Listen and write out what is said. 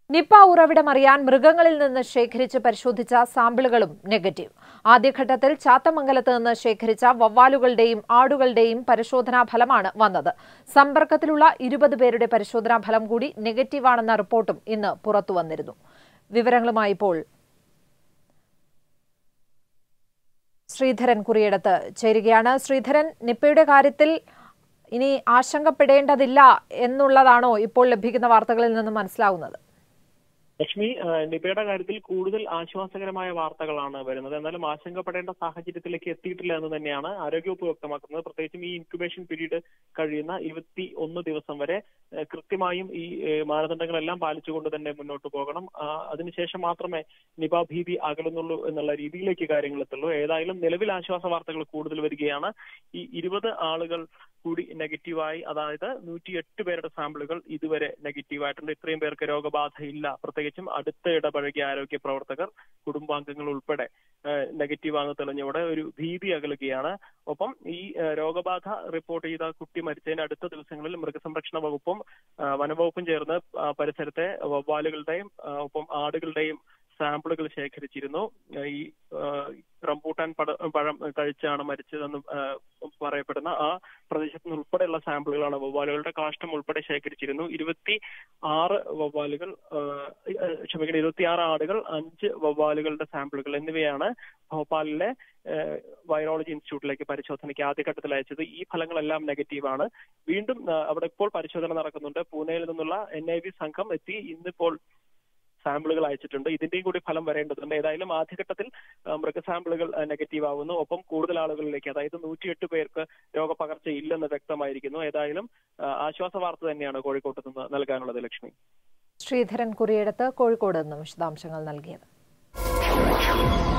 Nipah ഉറവിടമറിയാൻ മൃഗങ്ങളിൽ നിന്ന് ശേഖരിച്ച് പരിശോധിച്ച സാമ്പിളുകളും നെഗറ്റീവ് ആദ്യഘട്ടത്തിൽ ചാത്തമംഗലത്ത് നിന്ന് ശേഖരിച്ച വവ്വാലുകളുടെയും ആടുകളുടെയും പരിശോധനാ ഫലമാണ് വന്നത് സമ്പർക്കത്തിലുള്ള ഇരുപത് പേരുടെ പരിശോധനാ ഫലം കൂടി നെഗറ്റീവാണെന്ന റിപ്പോർട്ടും ഇന്ന് പുറത്തുവന്നിരുന്നു വിവരങ്ങളുമായി ഇപ്പോൾ ശ്രീധരൻ കുറിയിടത്ത് ചേരുകയാണ് ശ്രീധരൻ നിപ്പയുടെ കാര്യത്തിൽ ഇനി ആശങ്കപ്പെടേണ്ടതില്ല എന്നുള്ളതാണോ ഇപ്പോൾ ലഭിക്കുന്ന വാർത്തകളിൽ നിന്ന് മനസ്സിലാവുന്നത് ലക്ഷ്മി ആ, നിപയുടെ കാര്യത്തിൽ കൂടുതൽ ആശ്വാസകരമായ വാർത്തകളാണ് വരുന്നത് എന്നാലും ആശങ്കപ്പെടേണ്ട സാഹചര്യത്തിലേക്ക് എത്തിയിട്ടില്ല എന്ന് തന്നെയാണ് ആരോഗ്യവകുപ്പ് വ്യക്തമാക്കുന്നത് പ്രത്യേകിച്ചും ഈ ഇൻക്യുബേഷൻ പീരീഡ് കഴിയുന്ന ഇരുപത്തി ഒന്ന് ദിവസം വരെ ഏ, കൃത്യമായും ഈ ഏ, മാനദണ്ഡങ്ങളെല്ലാം പാലിച്ചുകൊണ്ട് തന്നെ മുന്നോട്ട് പോകണം ആ, അതിനുശേഷം മാത്രമേ നിപ ഭീതി അകലുന്നുള്ളൂ എന്നുള്ള രീതിയിലേക്ക് കാര്യങ്ങൾ എത്തുള്ളൂ ഏതായാലും നിലവിൽ ആശ്വാസ വാർത്തകൾ കൂടുതൽ വരികയാണ് ഈ ഇരുപത് ആളുകൾ കൂടി നെഗറ്റീവായി അതായത് നൂറ്റിയെട്ട് പേരുടെ സാമ്പിളുകൾ ഇതുവരെ നെഗറ്റീവായിട്ടുണ്ട് ഇത്രയും പേർക്ക് രോഗബാധയില്ല പ്രത്യേകിച്ചും അടുത്ത ഇടപഴകിയ ആരോഗ്യ പ്രവർത്തകർ കുടുംബാംഗങ്ങൾ ഉൾപ്പെടെ നെഗറ്റീവാണെന്ന് തെളിഞ്ഞവിടെ ഒരു ഭീതി അകലുകയാണ് ഒപ്പം ഈ ഏഹ്, രോഗബാധ റിപ്പോർട്ട് ചെയ്ത കുട്ടി മരിച്ചതിന് അടുത്ത ദിവസങ്ങളിൽ മൃഗസംരക്ഷണ വകുപ്പും ആ, വനംവകുപ്പും ചേർന്ന് ആ, പരിസരത്തെ വവ്വാലുകളുടെയും ആ, ഒപ്പം ആടുകളുടെയും സാമ്പിളുകൾ ശേഖരിച്ചിരുന്നു ആ, ഈ ആ, റംബൂട്ടാൻ പട പഴം കഴിച്ചാണ് മരിച്ചതെന്ന് ആ, പറയപ്പെടുന്ന ആ പ്രദേശത്ത് നിന്ന് ഉൾപ്പെടെയുള്ള സാമ്പിളുകളാണ് വവ്വാലുകളുടെ കാഷ്ടം ഉൾപ്പെടെ ശേഖരിച്ചിരുന്നു ഇരുപത്തി ആറ് വവ്വാലുകൾ ആ, ആ, ക്ഷമിക്കണം ഇരുപത്തി ആറ് ആടുകൾ അഞ്ച് വവ്വാലുകളുടെ സാമ്പിളുകൾ എന്നിവയാണ് ഭോപ്പാലിലെ ഏഹ്, വൈറോളജി ഇൻസ്റ്റിറ്റ്യൂട്ടിലേക്ക് പരിശോധനയ്ക്ക് ആദ്യഘട്ടത്തിൽ അയച്ചത് ഈ ഫലങ്ങളെല്ലാം നെഗറ്റീവാണ് വീണ്ടും ആ, അവിടെ ഇപ്പോൾ പരിശോധന നടക്കുന്നുണ്ട് പൂനെയിൽ നിന്നുള്ള എൻ ഐ വി സംഘം എത്തി ഇന്നിപ്പോൾ സാമ്പിളുകൾ അയച്ചിട്ടുണ്ട് ഇതിന്റെയും കൂടി ഫലം വരേണ്ടതുണ്ട് ഏതായാലും ആദ്യഘട്ടത്തിൽ ആ, മൃഗസാമ്പിളുകൾ നെഗറ്റീവ് ആവുന്നു ഒപ്പം കൂടുതൽ ആളുകളിലേക്ക് അതായത് നൂറ്റിയെട്ട് പേർക്ക് രോഗപകർച്ച ഇല്ലെന്ന് വ്യക്തമായിരിക്കുന്നു ഏതായാലും ആ, ആശ്വാസ വാർത്ത തന്നെയാണ് കോഴിക്കോട്ട് നിന്ന് നൽകാനുള്ളത് ലക്ഷ്മി ശ്രീധരൻ കുറിയിടത്ത് കോഴിക്കോട് നിന്നും വിശദാംശങ്ങൾ നൽകിയത്